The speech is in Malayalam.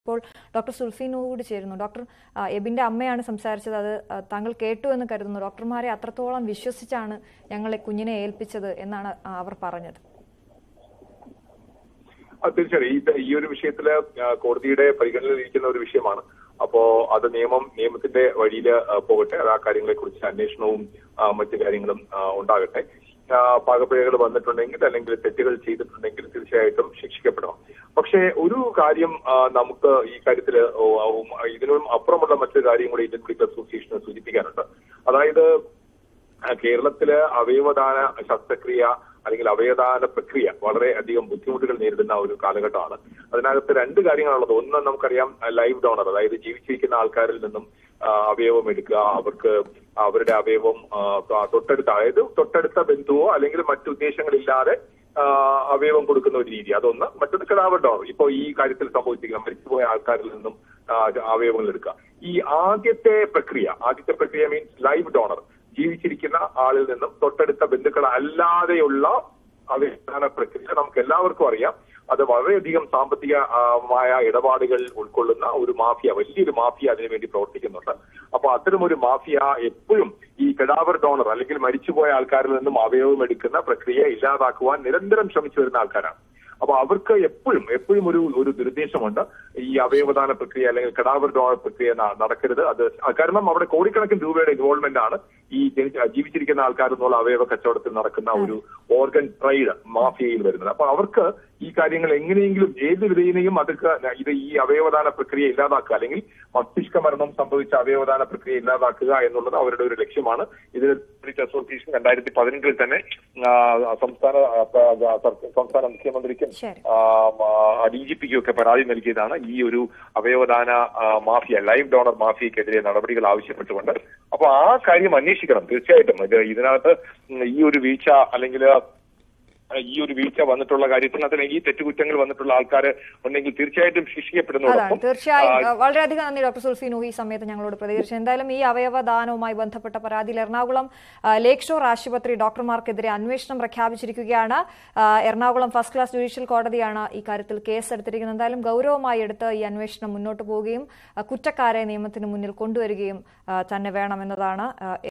ഇപ്പോൾ ഡോക്ടർ സുൽഫീനു കൂടി ചേരുന്നു ഡോക്ടർ ആ, എബിന്റെ അമ്മയാണ് സംസാരിച്ചത് അത് ആ, താങ്കൾ കേട്ടു എന്ന് കരുതുന്നു ഡോക്ടർമാരെ അത്രത്തോളം വിശ്വസിച്ചാണ് ഞങ്ങളെ കുഞ്ഞിനെ ഏൽപ്പിച്ചത് എന്നാണ് ആ, അവർ പറഞ്ഞത് ആ, തീർച്ചയായും ഈ ഈ ഒരു വിഷയത്തില് ആ, കോടതിയുടെ പരിഗണനയിലിരിക്കുന്ന ഒരു വിഷയമാണ് അപ്പോ അത് നിയമം നിയമത്തിന്റെ വഴിയിൽ പോകട്ടെ അത് ആ കാര്യങ്ങളെ കുറിച്ച് അന്വേഷണവും ആ, മറ്റു കാര്യങ്ങളും ആ, ഉണ്ടാകട്ടെ ആ, പാകപ്പിഴകൾ വന്നിട്ടുണ്ടെങ്കിൽ അല്ലെങ്കിൽ തെറ്റുകൾ ചെയ്തിട്ടുണ്ടെങ്കിൽ തീർച്ചയായിട്ടും ശിക്ഷിക്കപ്പെടണം പക്ഷേ ഒരു കാര്യം ആ, നമുക്ക് ഈ കാര്യത്തില് ഓ, ഉം, ഇതിനും അപ്പുറമുള്ള മറ്റൊരു കാര്യം കൂടി ഇന്ത്യൻ മെഡിക്കൽ അസോസിയേഷന് സൂചിപ്പിക്കാനുണ്ട് അതായത് ആ, കേരളത്തില് അവയവദാന ശസ്ത്രക്രിയ അല്ലെങ്കിൽ അവയവദാന പ്രക്രിയ വളരെ അധികം ബുദ്ധിമുട്ടുകൾ നേരിടുന്ന ഒരു കാലഘട്ടമാണ് അതിനകത്ത് രണ്ട് കാര്യങ്ങളാണുള്ളത് ഒന്ന് നമുക്കറിയാം ലൈവ് ഡോണർ അതായത് ജീവിച്ചിരിക്കുന്ന ആൾക്കാരിൽ നിന്നും ആ, അവയവം എടുക്കുക അവർക്ക് അവരുടെ അവയവം ആ, തൊട്ടടുത്ത അതായത് തൊട്ടടുത്ത ബന്ധുവോ അല്ലെങ്കിൽ മറ്റു ഉദ്ദേശങ്ങളില്ലാതെ ആ, അവയവം കൊടുക്കുന്ന ഒരു രീതി അതൊന്ന് മറ്റൊന്ന് കടാവർ ഡോണർ ഇപ്പോ ഈ കാര്യത്തിൽ സംഭവിച്ചിരിക്കുന്ന മരിച്ചുപോയ ആൾക്കാരിൽ നിന്നും ആ, അവയവങ്ങൾ എടുക്കുക ഈ ആദ്യത്തെ പ്രക്രിയ ആദ്യത്തെ പ്രക്രിയ മീൻസ് ലൈവ് ഡോണർ ജീവിച്ചിരിക്കുന്ന ആളിൽ നിന്നും തൊട്ടടുത്ത ബന്ധുക്കൾ അല്ലാതെയുള്ള അവയവദാന പ്രക്രിയ നമുക്ക് എല്ലാവർക്കും അറിയാം അത് വളരെയധികം സാമ്പത്തികമായ ഇടപാടുകൾ ഉൾക്കൊള്ളുന്ന ഒരു മാഫിയ വലിയൊരു മാഫിയ അതിനുവേണ്ടി പ്രവർത്തിക്കുന്നുണ്ട് അപ്പൊ അത്തരമൊരു മാഫിയ എപ്പോഴും ഈ കടാവർ ഡോണർ അല്ലെങ്കിൽ മരിച്ചുപോയ ആൾക്കാരിൽ നിന്നും അവയവം എടുക്കുന്ന പ്രക്രിയ ഇല്ലാതാക്കുവാൻ നിരന്തരം ശ്രമിച്ചു വരുന്ന ആൾക്കാരാണ് അപ്പൊ അവർക്ക് എപ്പോഴും എപ്പോഴും ഒരു ഒരു ദുരുദ്ദേശമുണ്ട് ഈ അവയവദാന പ്രക്രിയ അല്ലെങ്കിൽ കടാവർ ഡോണർ പ്രക്രിയ ന- നടക്കരുത് അത് കാരണം അവിടെ കോടിക്കണക്കിന് രൂപയുടെ ഇൻവോൾവ്മെന്റ് ആണ് ഈ ജനിച്ച- ജീവിച്ചിരിക്കുന്ന ആൾക്കാർ എന്നുള്ള അവയവ കച്ചവടത്തിൽ നടക്കുന്ന ഒരു ഓർഗൻ ട്രൈഡ് മാഫിയയിൽ വരുന്നത് അപ്പൊ അവർക്ക് ഈ കാര്യങ്ങൾ എങ്ങനെയെങ്കിലും ഏത് വിധേനയും അതൊക്കെ ഇത് ഈ അവയവദാന പ്രക്രിയ ഇല്ലാതാക്കുക അല്ലെങ്കിൽ മസ്തിഷ്ക മരണം സംഭവിച്ച അവയവദാന പ്രക്രിയ ഇല്ലാതാക്കുക എന്നുള്ളത് അവരുടെ ഒരു ലക്ഷ്യമാണ് ഇതിന് ബ്രിട്ടീഷ് അസോസിയേഷൻ രണ്ടായിരത്തി പതിനെട്ടിൽ തന്നെ ആ, സംസ്ഥാന ആ, ആ, സർക്കാർ- സംസ്ഥാന മുഖ്യമന്ത്രിക്കും ശരി ഡി ജി പിക്കും ഒക്കെ പരാതി നൽകിയതാണ് ഈ ഒരു അവയവദാന ആ, മാഫിയ ലൈവ് ഡോണർ മാഫിയക്കെതിരെ നടപടികൾ ആവശ്യപ്പെട്ടുകൊണ്ട് അപ്പൊ ആ കാര്യം അന്വേഷിക്കണം തീർച്ചയായിട്ടും ഇത് ഇതിനകത്ത് ഈ ഒരു വീഴ്ച അല്ലെങ്കിൽ ഈ ഒരു വീഴ്ച വന്നിട്ടുള്ള കാര്യത്തിൽ അതിന് ഈ തെറ്റുകുറ്റങ്ങൾ വന്നിട്ടുള്ള ആൾക്കാർ ഉണ്ടെങ്കിൽ തീർച്ചയായിട്ടും അതാണ് ശിക്ഷിക്കപ്പെടുന്നതോടൊപ്പം തീർച്ചയായും ആ, അഹ് വളരെയധികം നന്ദി ഡോക്ടർ സുൽഫീനു ഈ സമയത്ത് ഞങ്ങളോട് പ്രതികരിച്ചു എന്തായാലും ഈ അവയവദാനവുമായി ബന്ധപ്പെട്ട പരാതിയിൽ എറണാകുളം അഹ് ലേക്ക് ഷോർ ആശുപത്രി ഡോക്ടർമാർക്കെതിരെ അന്വേഷണം പ്രഖ്യാപിച്ചിരിക്കുകയാണ് അഹ് എറണാകുളം ഫസ്റ്റ് ക്ലാസ് ജുഡീഷ്യൽ കോടതിയാണ് ഈ കാര്യത്തിൽ കേസ് എടുത്തിരിക്കുന്നത് എന്തായാലും ഗൗരവമായി എടുത്ത് ഈ അന്വേഷണം മുന്നോട്ട് പോവുകയും അഹ് കുറ്റക്കാരെ നിയമത്തിന് മുന്നിൽ കൊണ്ടുവരികയും അഹ് തന്നെ വേണമെന്നതാണ് അഹ്